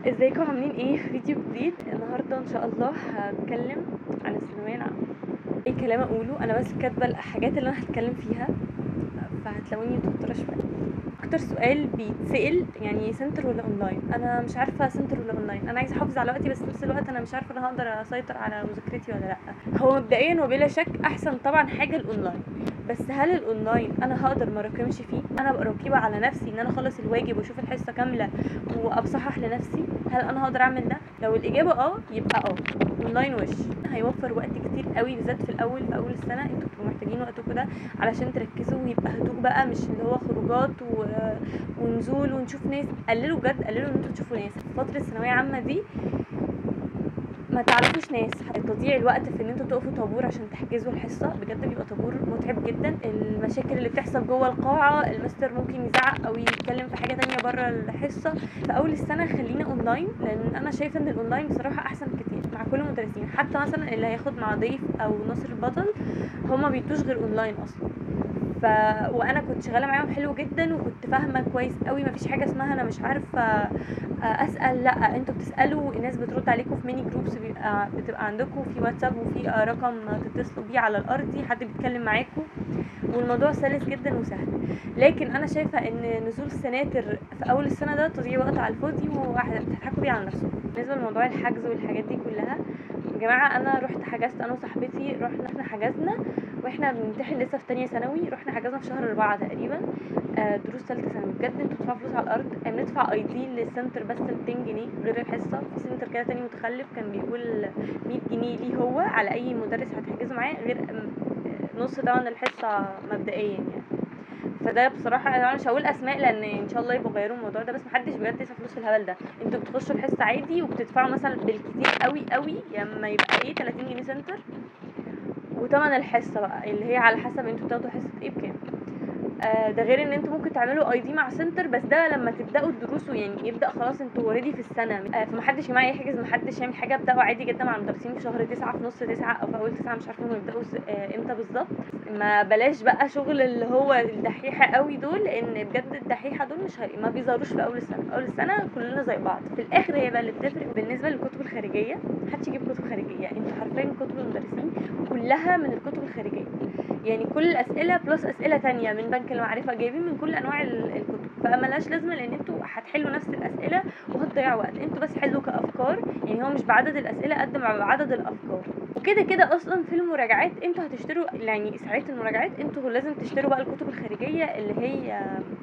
ازيكم عاملين ايه في فيديو جديد النهارده ان شاء الله هتكلم عن الثانويه العامه اي كلام اقوله انا بس كاتبه الحاجات اللي انا هتكلم فيها فهتلاقوني متوتره شويه اكتر سؤال بيتسال يعني سنتر ولا اونلاين انا مش عارفه سنتر ولا اونلاين انا عايزه احافظ على وقتي بس في نفس الوقت انا مش عارفه انا هقدر اسيطر على مذاكرتي ولا لا هو مبدئيا وبلا شك احسن طبعا حاجه الاونلاين بس هل الاونلاين انا هقدر ما اراكمش فيه انا ابقى رقيبه على نفسي ان انا اخلص الواجب واشوف الحصه كامله وابصحح لنفسي هل انا هقدر اعمل ده لو الاجابه اه يبقى اه اونلاين وش هيوفر وقت كتير قوي بالذات في الاول في اول السنه انتوا بتبقوا محتاجين وقتكم ده علشان تركزوا ويبقى هدوء بقى مش اللي هو خروجات و... ونزول ونشوف ناس قللوا بجد قللوا ان انتوا تشوفوا ناس فتره الثانويه العامه دي ما تعرفوش ناس تضييع الوقت في ان انتوا تقفوا طابور عشان تحجزوا الحصه بجد بيبقى طابور متعب جدا المشاكل اللي بتحصل جوه القاعه المستر ممكن يزعق او يتكلم في حاجه تانية بره الحصه في اول السنه خلينا اونلاين لان انا شايفه ان الاونلاين بصراحه احسن كتير مع كل المدرسين حتى مثلا اللي هياخد مع ضيف او ناصر البطل هما بيدوش غير اونلاين اصلا ف وانا كنت شغاله معاهم حلو جدا وكنت فاهمه كويس قوي مفيش حاجه اسمها انا مش عارفه اسال لا انتوا بتسالوا الناس بترد عليكم في ميني جروبس بيبقى بتبقى عندكم في واتساب وفي رقم تتصلوا بيه على الارضي حد بيتكلم معاكم والموضوع سلس جدا وسهل لكن انا شايفه ان نزول السناتر في اول السنه ده تضييع وقت على الفاضي وهتضحكوا بيه على نفسكم بالنسبه لموضوع الحجز والحاجات دي كلها يا جماعه انا رحت حجزت انا وصاحبتي رحنا احنا حجزنا واحنا بنمتحن لسه في تانية ثانوي رحنا حجزنا في شهر أربعة تقريبا آه دروس ثالثة ثانوي بجد انتوا بتدفعوا فلوس على الأرض بندفع اي دي للسنتر بس 200 جنيه غير الحصة في سنتر كده تاني متخلف كان بيقول 100 جنيه ليه هو على أي مدرس هتحجزوا معاه غير نص تمن الحصة مبدئيا يعني فده بصراحه انا مش هقول اسماء لان ان شاء الله يبقوا غيروا الموضوع ده بس محدش بجد يدفع فلوس في الهبل ده انتوا بتخشوا الحصه عادي وبتدفعوا مثلا بالكتير قوي قوي لما يبقى ايه 30 جنيه سنتر وتمن الحصه بقى اللي هي على حسب انتوا بتاخدوا حصه ايه بكام آه ده غير ان انتوا ممكن تعملوا اي دي مع سنتر بس ده لما تبداوا الدروس يعني يبدا خلاص انتوا اوريدي في السنه آه فمحدش معايا يحجز محدش يعمل حاجه ابداوا عادي جدا مع المدرسين في شهر تسعة في نص تسعة او في اول تسعة مش عارفه هم يبداوا آه امتى بالظبط ما بلاش بقى شغل اللي هو الدحيحه قوي دول لان بجد الدحيحه دول مش هي... ما بيظهروش في اول السنه اول السنه كلنا زي بعض في الاخر هي بقى اللي بتفرق بالنسبه للكتب الخارجيه محدش يجيب كتب خارجيه انتوا حرفيا كتب المدرسين كلها من الكتب الخارجيه يعني كل الاسئله بلس اسئله تانية من بنك المعرفه جايبين من كل انواع الكتب فملهاش لازمه لان انتوا هتحلوا نفس الاسئله وهتضيعوا وقت انتوا بس حلوا كافكار يعني هو مش بعدد الاسئله قد ما بعدد الافكار وكده كده اصلا في المراجعات انتوا هتشتروا يعني ساعات المراجعات انتوا لازم تشتروا بقى الكتب الخارجيه اللي هي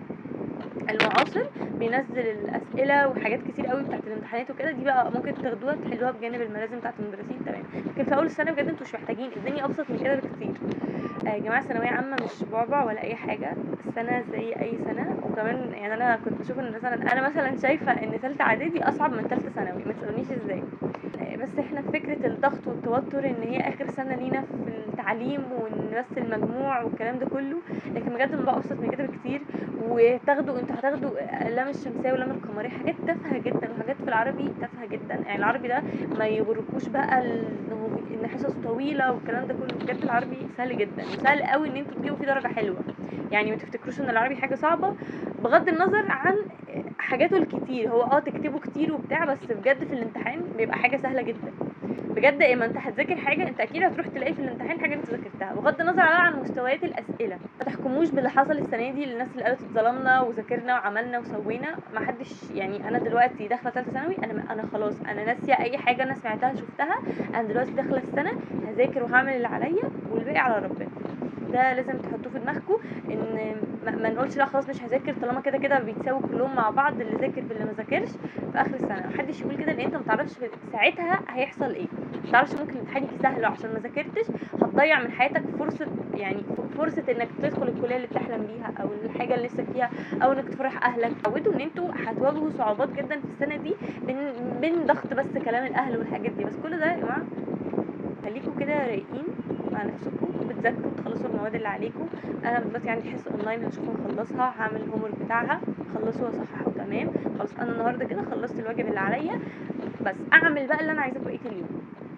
المعاصر بينزل الاسئله وحاجات كتير قوي بتاعت الامتحانات وكده دي بقى ممكن تاخدوها تحلوها بجانب الملازم بتاعت المدرسين تمام لكن في اول السنه بجد انتوا مش محتاجين الدنيا ابسط من كده بكتير يا جماعه ثانويه عامه مش بعبع ولا اي حاجه السنه زي اي سنه وكمان يعني انا كنت بشوف ان مثلا انا مثلا شايفه ان ثالثه اعدادي اصعب من ثالثه ثانوي ما تسالونيش ازاي بس احنا في فكره الضغط والتوتر ان هي اخر سنه لينا في التعليم وان بس المجموع والكلام ده كله لكن بجد الموضوع ابسط من كده بكتير وتاخدوا انتوا هتاخدوا لام الشمسيه ولام القمريه حاجات تافهه جدا وحاجات في العربي تافهه جدا يعني العربي ده ما يغركوش بقى ان حصص طويله والكلام ده كله بجد العربي سهل جدا وسهل قوي ان انتوا تجيبوا فيه درجه حلوه يعني ما تفتكروش ان العربي حاجه صعبه بغض النظر عن حاجاته الكتير هو اه تكتبه كتير وبتاع بس بجد في الامتحان بيبقى حاجه سهله جدا بجد ايه ما انت هتذاكر حاجه انت اكيد هتروح تلاقي في الامتحان حاجه انت ذاكرتها بغض النظر عن مستويات الاسئله ما تحكموش باللي حصل السنه دي للناس اللي قالت اتظلمنا وذاكرنا وعملنا وسوينا ما حدش يعني انا دلوقتي داخله ثالثه ثانوي انا انا خلاص انا ناسيه اي حاجه انا سمعتها شفتها انا دلوقتي داخله السنه هذاكر وهعمل اللي عليا والباقي على ربنا ده لازم تحطوه في دماغكم ان ما نقولش لا خلاص مش هذاكر طالما كده كده بيتساووا كلهم مع بعض اللي ذاكر باللي ما ذاكرش في اخر السنه محدش يقول كده لان انت ما تعرفش ساعتها هيحصل ايه ما تعرفش ممكن الامتحان يجي سهل عشان ما ذاكرتش هتضيع من حياتك فرصه يعني فرصه انك تدخل الكليه اللي بتحلم بيها او الحاجه اللي نفسك فيها او انك تفرح اهلك عودوا ان انتوا هتواجهوا صعوبات جدا في السنه دي من من ضغط بس كلام الاهل والحاجات دي بس كل ده يا جماعه خليكم كده رايقين مع نفسكم بتذاكروا تخلصوا المواد اللي عليكم انا دلوقتي عندي حصه اونلاين هشوف اخلصها هعمل الهوم بتاعها اخلصه واصححه تمام خلاص انا النهارده كده خلصت الواجب اللي عليا بس اعمل بقى اللي انا عايزاه بقيه اليوم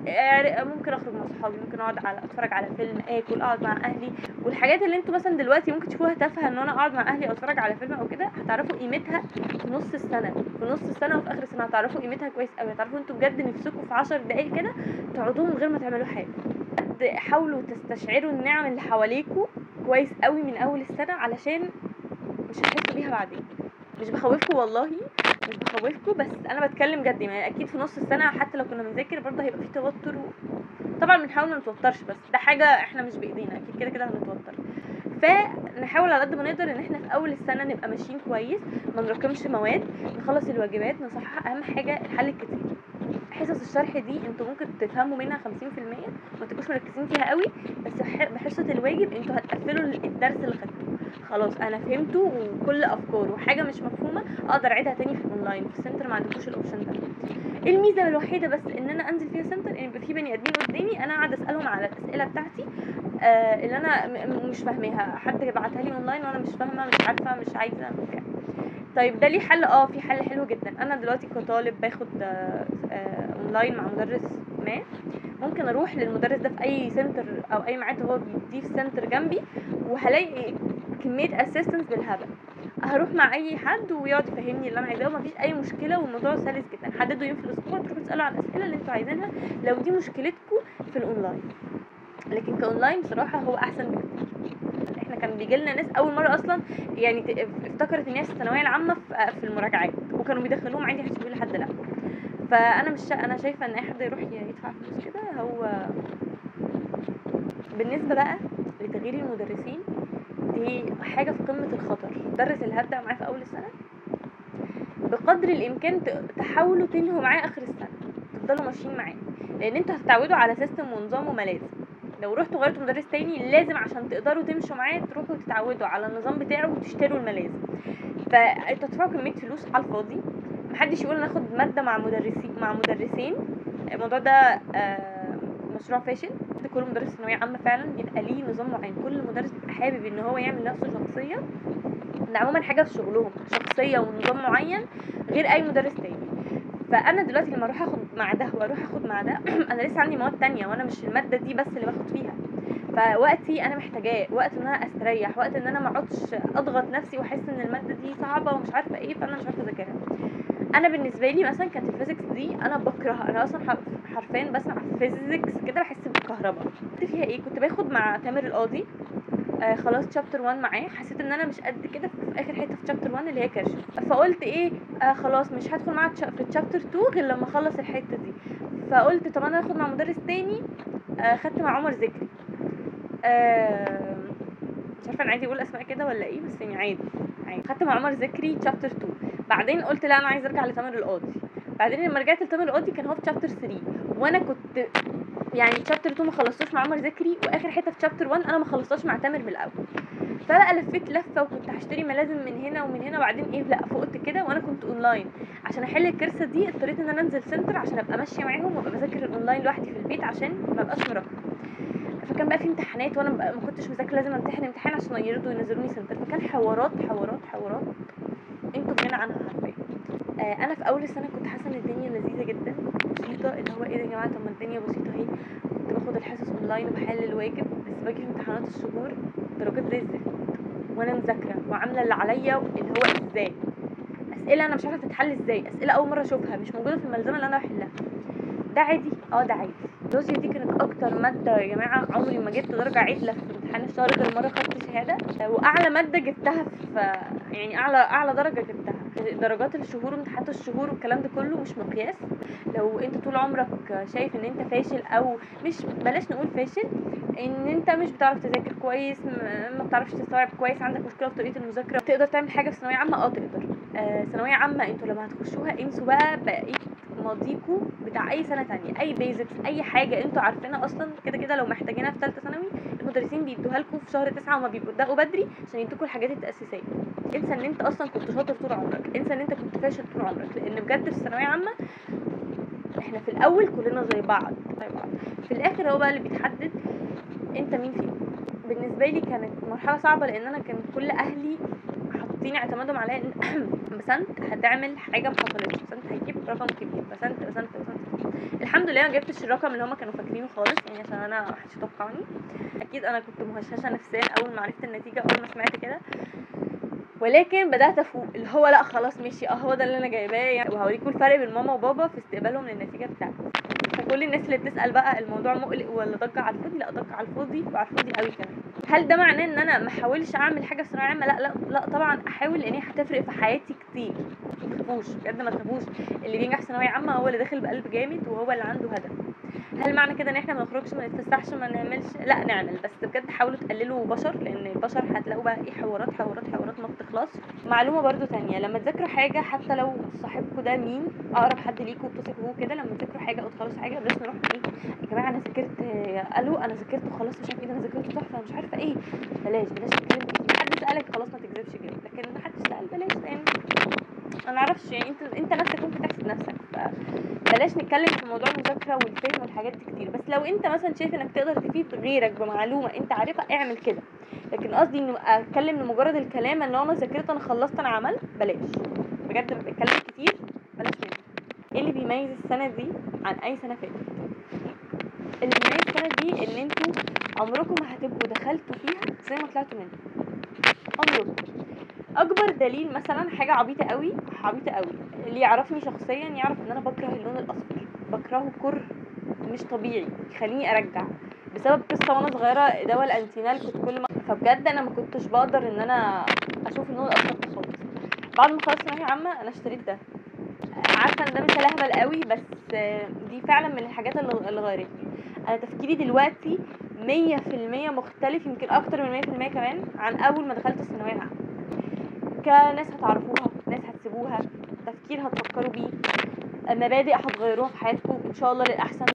آه، ممكن اخرج مع صحابي ممكن اقعد على اتفرج على فيلم اكل اقعد مع اهلي والحاجات اللي انتوا مثلا دلوقتي ممكن تشوفوها تافهه ان انا اقعد مع اهلي او اتفرج على فيلم او كده هتعرفوا قيمتها في نص السنه في نص السنه وفي اخر السنه هتعرفوا قيمتها كويس قوي هتعرفوا انتوا بجد نفسكم في 10 دقايق كده تقعدوا من غير ما تعملوا حاجه بجد حاولوا تستشعروا النعم اللي حواليكوا كويس قوي من اول السنه علشان مش هتحسوا بيها بعدين مش بخوفكم والله مش بخوفكم بس انا بتكلم جد يعني اكيد في نص السنه حتى لو كنا بنذاكر برضه هيبقى في توتر و... طبعا بنحاول ما نتوترش بس ده حاجه احنا مش بايدينا اكيد كده كده هنتوتر فنحاول على قد ما نقدر ان احنا في اول السنه نبقى ماشيين كويس ما نراكمش مواد نخلص الواجبات نصحح اهم حاجه الحل الكتير حصص الشرح دي انتوا ممكن تفهموا منها 50% ما تبقوش مركزين فيها قوي بس ح- بحصه الواجب انتوا هتقفلوا الدرس اللي خدتوه خلاص انا فهمته وكل افكاره وحاجه مش مفهومه اقدر اعيدها تاني في الاونلاين في السنتر ما عندكوش الاوبشن ده الميزه الوحيده بس ان انا انزل فيها سنتر ان يبقى في بني ادمين قدامي انا قاعده اسالهم على الاسئله بتاعتي آه اللي انا م- م- مش فاهماها حد يبعتها لي اونلاين وانا مش فاهمه مش عارفه مش عايزه بتاع طيب ده ليه حل اه في حل حلو جدا انا دلوقتي كطالب باخد آه آه اونلاين مع مدرس ما ممكن اروح للمدرس ده في اي سنتر او اي ميعاد هو بيديه في سنتر جنبي وهلاقي كميه اسيستنس بالهبل هروح مع اي حد ويقعد يفهمني اللي انا عايزاه ومفيش اي مشكله والموضوع سلس جدا حددوا يوم في الاسبوع تروحوا تسالوا على الاسئله اللي انتوا عايزينها لو دي مشكلتكم في الاونلاين لكن كاونلاين بصراحه هو احسن بكتير احنا كان بيجي لنا ناس اول مره اصلا يعني ت- افتكرت ان هي في الثانويه العامه في في المراجعات وكانوا بيدخلوهم عادي هيحسبوا لي حد لا فانا مش شا... انا شايفه ان اي حد يروح يدفع فلوس كده هو بالنسبه بقى لتغيير المدرسين دي حاجه في قمه الخطر المدرس اللي هبدا معاه في اول السنه بقدر الامكان ت- تحاولوا تنهوا معاه اخر السنه تفضلوا ماشيين معاه لان انتوا هتتعودوا على سيستم ونظام وملازم لو رحتوا غيرتوا مدرس تاني لازم عشان تقدروا تمشوا معاه تروحوا تتعودوا على النظام بتاعه وتشتروا الملازم فانتوا هتدفعوا كميه فلوس على الفاضي محدش يقول ناخد ماده مع مدرسين مع مدرسين الموضوع ده آه، مشروع فاشل كل مدرس ثانويه عامه فعلا بيبقى ليه نظام معين كل مدرس بيبقى حابب ان هو يعمل نفسه شخصيه ده عموما حاجه في شغلهم شخصيه ونظام معين غير اي مدرس تاني فانا دلوقتي لما اروح اخد مع ده واروح اخد مع ده انا لسه عندي مواد تانية وانا مش الماده دي بس اللي باخد فيها فوقتي انا محتاجاه وقت ان انا استريح وقت ان انا ما اقعدش اضغط نفسي واحس ان الماده دي صعبه ومش عارفه ايه فانا مش عارفه اذاكرها انا بالنسبه لي مثلا كانت الفيزيكس دي انا بكرهها انا اصلا ح- حرفيا بسمع فيزيكس كده بحس بالكهرباء كنت فيها ايه كنت باخد مع تامر القاضي آه خلاص شابتر 1 معاه حسيت ان انا مش قد كده في اخر حته في شابتر 1 اللي هي كرش فقلت ايه آه خلاص مش هدخل معاه تشا- في شابتر 2 غير لما اخلص الحته دي فقلت طب انا هاخد مع مدرس تاني آه خدت مع عمر ذكري آه مش عارفه انا عايزه اقول اسماء كده ولا ايه بس يعني عادي عادي خدت مع عمر ذكري شابتر 2 بعدين قلت لا انا عايزه ارجع لتامر القاضي بعدين لما رجعت لتامر القاضي كان هو في شابتر 3 وانا كنت يعني شابتر 2 ما خلصتوش مع عمر ذكري واخر حته في شابتر 1 انا ما خلصتهاش مع تامر من الاول فبقى لفيت لفه وكنت هشتري ملازم من هنا ومن هنا وبعدين ايه لا فقت كده وانا كنت اونلاين عشان احل الكارثه دي اضطريت ان انا انزل سنتر عشان ابقى ماشيه معاهم وابقى بذاكر الاونلاين لوحدي في البيت عشان ما ابقاش مراقبه فكان بقى في امتحانات وانا بقى ما كنتش مذاكره لازم امتحن امتحان عشان يرضوا ينزلوني سنتر فكان حوارات حوارات حوارات انتوا في غنى عنها حرفيا آه انا في اول السنه كنت حاسه ان الدنيا لذيذه جدا بسيطه اللي هو ايه ده يا جماعه طب ما الدنيا بسيطه اهي كنت باخد الحصص اونلاين وبحل الواجب بس باجي في امتحانات الشهور درجات زي الزفت وانا مذاكره وعامله اللي عليا اللي هو ازاي اسئله انا مش عارفه تتحل ازاي اسئله اول مره اشوفها مش موجوده في الملزمه اللي انا بحلها ده عادي اه ده عادي الجيولوجيا دي كانت اكتر ماده يا جماعه عمري ما جبت درجه عدله في امتحان الشهر غير مره خدت شهاده واعلى ماده جبتها في يعني اعلى اعلى درجه جبتها درجات الشهور وامتحانات الشهور والكلام ده كله مش مقياس لو انت طول عمرك شايف ان انت فاشل او مش بلاش نقول فاشل ان انت مش بتعرف تذاكر كويس م- ما بتعرفش تستوعب كويس عندك مشكله في طريقه المذاكره تقدر تعمل حاجه في ثانويه عامه اه تقدر آه، ثانويه عامه انتوا لما هتخشوها انسوا بقى بقيه ماضيكوا بتاع اي سنه تانية اي بيزكس اي حاجه انتوا عارفينها اصلا كده كده لو محتاجينها في ثالثه ثانوي المدرسين بيدوها لكم في شهر تسعة وما بيبداوا بدري عشان يدوكوا الحاجات التاسيسيه انسى ان انت اصلا كنت شاطر طول عمرك انسى ان انت كنت فاشل طول عمرك لان بجد في الثانويه عامه احنا في الاول كلنا زي بعض زي بعض في الاخر هو بقى اللي بيتحدد انت مين فيهم بالنسبه لي كانت مرحله صعبه لان انا كان كل اهلي حاطين اعتمادهم عليا ان بسنت هتعمل حاجه ما حصلتش بسنت هتجيب رقم كبير بسنت بسنت بسنت الحمد لله ما جبتش الرقم اللي هما كانوا فاكرينه خالص يعني عشان انا محدش يتوقعني اكيد انا كنت مهششه نفسيا اول ما عرفت النتيجه اول ما سمعت كده ولكن بدات افوق اللي هو لا خلاص ماشي اه هو ده اللي انا جايباه يعني وهوريكم الفرق بين ماما وبابا في استقبالهم للنتيجه بتاعتي فكل الناس اللي بتسال بقى الموضوع مقلق ولا ضجه على الفاضي لا ضجه على الفاضي وعلى الفاضي قوي كمان هل ده معناه ان انا ما احاولش اعمل حاجه في ثانويه عامه لا لا لا طبعا احاول لان هي هتفرق في حياتي كتير ما تخافوش بجد ما تخافوش اللي بينجح في ثانويه عامه هو اللي داخل بقلب جامد وهو اللي عنده هدف هل معنى كده ان احنا ما نخرجش ما نتفسحش ما نعملش لا نعمل بس بجد حاولوا تقللوا بشر لان البشر هتلاقوا بقى ايه حوارات حوارات حوارات ما بتخلص معلومه برضو تانية لما تذاكروا حاجه حتى لو صاحبكم ده مين اقرب حد ليكوا بتثقوا فيه كده لما تذاكروا حاجه او تخلصوا حاجه بلاش نروح ايه يا جماعه انا ذاكرت آه، الو انا ذاكرت وخلاص مش عارف ايه ده انا ذاكرت تحفه مش عارفه ايه بلاش بلاش نتكلم كتير حد سالك خلاص ما تكذبش كده لكن ما حدش سال بلاش لان ما نعرفش يعني انت انت نفسك ممكن تحسد نفسك فبلاش نتكلم في موضوع المذاكره والفهم والحاجات دي كتير بس لو انت مثلا شايف انك تقدر تفيد غيرك بمعلومه انت عارفها اعمل كده لكن قصدي انه اتكلم لمجرد الكلام ان انا ذاكرت انا خلصت انا عملت بلاش بجد بتكلم كتير بلاش منه ايه اللي بيميز السنه دي عن اي سنه فاتت اللي بيميز السنه دي ان انتوا عمركم ما هتبقوا دخلتوا فيها زي ما طلعتوا منها عمركم اكبر دليل مثلا حاجه عبيطه قوي عبيطه قوي اللي يعرفني شخصيا يعرف ان انا بكره اللون الاصفر بكرهه كره مش طبيعي يخليني ارجع بسبب قصه وانا صغيره دواء الانتينال كنت كل ما فبجد انا ما كنتش بقدر ان انا اشوف اللون الاصفر ده خالص بعد ما خلصت ثانويه عامه انا اشتريت ده عارفه ان ده مثال اهبل قوي بس دي فعلا من الحاجات اللي اللي غيرتني انا تفكيري دلوقتي مية في المية مختلف يمكن اكتر من مية في المية كمان عن اول ما دخلت الثانويه العامه كناس هتعرفوها ناس هتسيبوها تفكير هتفكروا بيه مبادئ هتغيروها في حياتكم ان شاء الله للاحسن